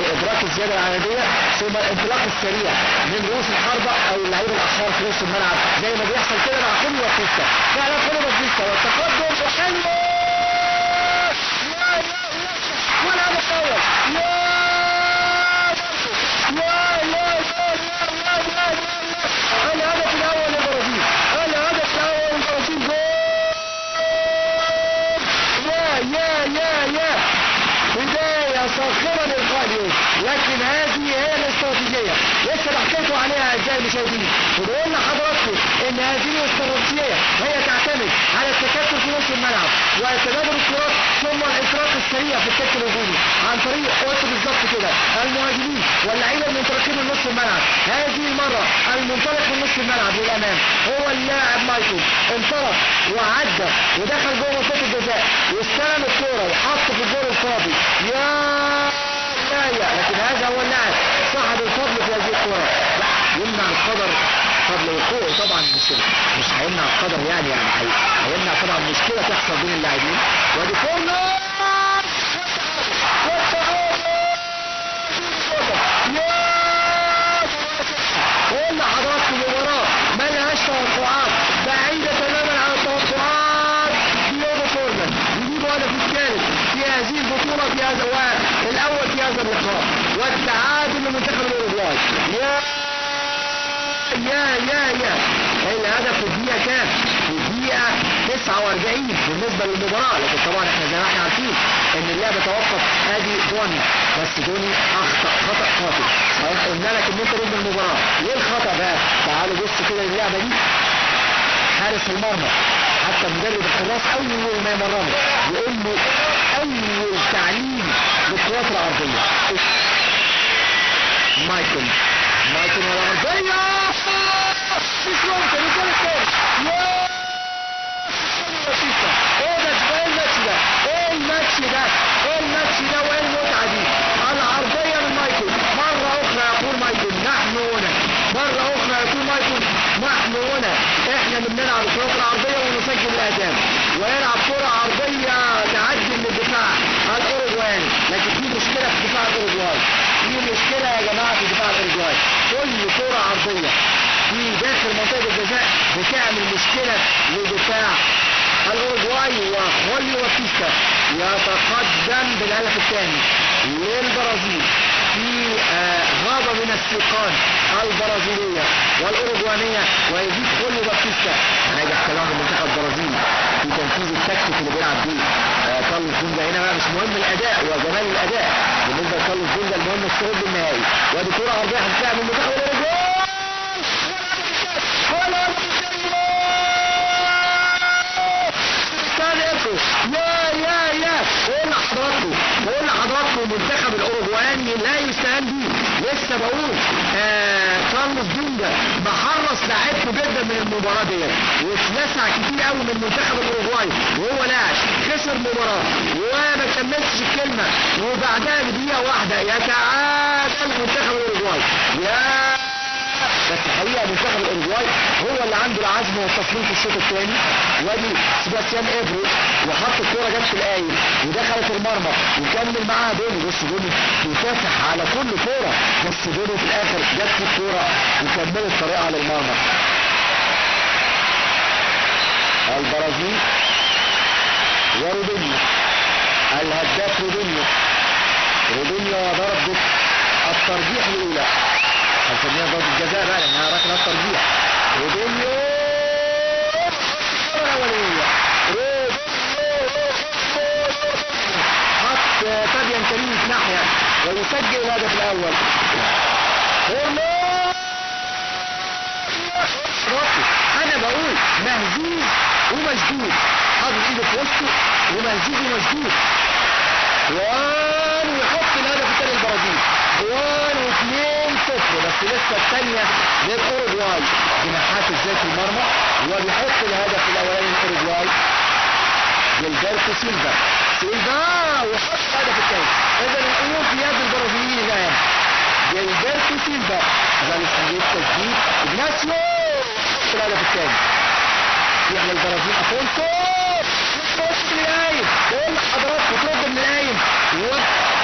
ادراك الزياده العدديه ثم الانطلاق السريع من رؤوس الحربه او اللعيبه الاخر في نص الملعب زي ما بيحصل كده مع خوليو باتيستا فعلا خوليو باتيستا والتقدم وحلو يا يا يا ولا هدف اول يا يا يا يا يا يا الهدف الاول للبرازيل الهدف الاول للبرازيل جول يا يا يا يا بداية صاخبة للقاء اليوم لكن هذه هي الاستراتيجية لسه بحكيتوا عليها اعزائي المشاهدين وبقول لحضراتكم ان هذه الاستراتيجية هي تعتمد على التكتل في نص الملعب وتبادل الكرات ثم الانطلاق السريع في الكتل الهجومي عن طريق قلت بالظبط كده المهاجمين واللعيبه المنطلقين من نص الملعب هذه المرة المنطلق من نص الملعب للامام هو اللاعب مايكل انطلق وعدى ودخل جوه منطقة الجزاء واستلم الكورة وحط في الجول الفاضي يا لا يا لكن هذا هو اللاعب صاحب الفضل في هذه الكرة لا يمنع القدر فضل وقوعه طبعا مش مش هيمنع القدر يعني يعني هي- هيمنع طبعا مشكلة تحصل بين اللاعبين وادي كورنر يا قلنا حضراتكم مباراة ما لهاش توقعات بعيدة تماما عن التوقعات ديوجو كورنر يجيب هدف الثالث في هذه البطولة في هذا والأول في هذا اللقاء والتعادل لمنتخب الأوروغواي يا يا يا يا الهدف في الدقيقة كام؟ في الدقيقة 49 بالنسبة للمباراة لكن طبعا احنا زي ما احنا عارفين ان اللعبة توقف ادي دوني بس دوني اخطأ خطأ قاتل صحيح قلنا لك ان انت ضد المباراة ليه الخطأ بقى؟ تعالوا بصوا كده اللعبة دي حارس المرمى حتى مدرب الحراس اول ما يمرنه يقول له اول تعليم للكرات العرضية مايكل مايكل والعرضية مش ممكن يكون الكورة يا باتيستا ايه ده ايه الماتش ده ايه الماتش ده ايه الماتش ده وايه المتعة دي العرضية من مايكل مرة اخرى يقول مايكل نحن هنا مرة اخرى يقول مايكل نحن هنا احنا اللي بنلعب الكرات العرضية ونسجل الاهداف ويلعب كرة عرضية تعدي من الدفاع الاوروجواي لكن في مشكلة في دفاع الاوروجواي في مشكلة يا جماعة في دفاع الاوروجواي كل كرة عرضية في داخل منطقة الجزاء بتعمل مشكلة لدفاع الاوروجواي وخوليو باتيستا يتقدم بالهدف الثاني للبرازيل في آه، غابة من السيقان البرازيلية والأوروجوانية ويزيد خوليو باتيستا راجع كلام المنتخب البرازيلي في تنفيذ التكتيك اللي بيلعب بيه آه، كارلوس جونجا هنا بقى مش مهم الأداء وجمال الأداء بالنسبة لكارلوس جونجا المهم الصعود للنهائي وادي كرة عرضية هتتلعب من المنتخب الأوروجواي ولا استنى ايكو يا يا يا بقول لحضراتكم بقول لحضراتكم المنتخب الاوروجواني لا يستهان بيه لسه بقول آه كارلوس دونجا محرص لعبته جدا من المباراه ديت واتلسع كتير قوي من المنتخب الاوروجواي وهو لاعب خسر مباراه وما كملتش الكلمه وبعدها بدقيقه واحده يتعادل منتخب الاوروجواي يا بس الحقيقه منتخب الاوروجواي هو اللي عنده العزم والتصميم في الشوط الثاني وادي سيباستيان ايفرو وحط الكوره جت في القايم ودخلت المرمى وكمل معاها دوني بص دوني بيكافح على كل كوره بس دوني في الاخر جت في الكوره وكملت طريقها للمرمى البرازيل ورودينيو الهداف رودينيو رودينيو وضربة الترجيح الاولى هنسميها ضربة جزاء بقى لانها ركله الترجيح رودينيو الكرة الاوليه رودينيو حط فابيان كريم في ناحيه ويسجل الهدف الاول هرمون راسي انا بقول مهزوز ومشدود حاطط ايده في وسطه ومهزوز ومشدود وان ويحط الهدف الثاني البرازيل وان واثنين صفر بس لسه الثانية للاوروجواي جناحات ازاي في المرمى وبيحط الهدف الاولاني للاوروجواي جilberto سيلفا سيلفا وحط الهدف الثاني اذا الامور في يد البرازيليين الان جilberto سيلفا ذلك سنجيب تسديد اجناسيو حط الهدف الثاني يحيى البرازيل افونسو بص من القايم بقول لحضراتكم ترد من القايم و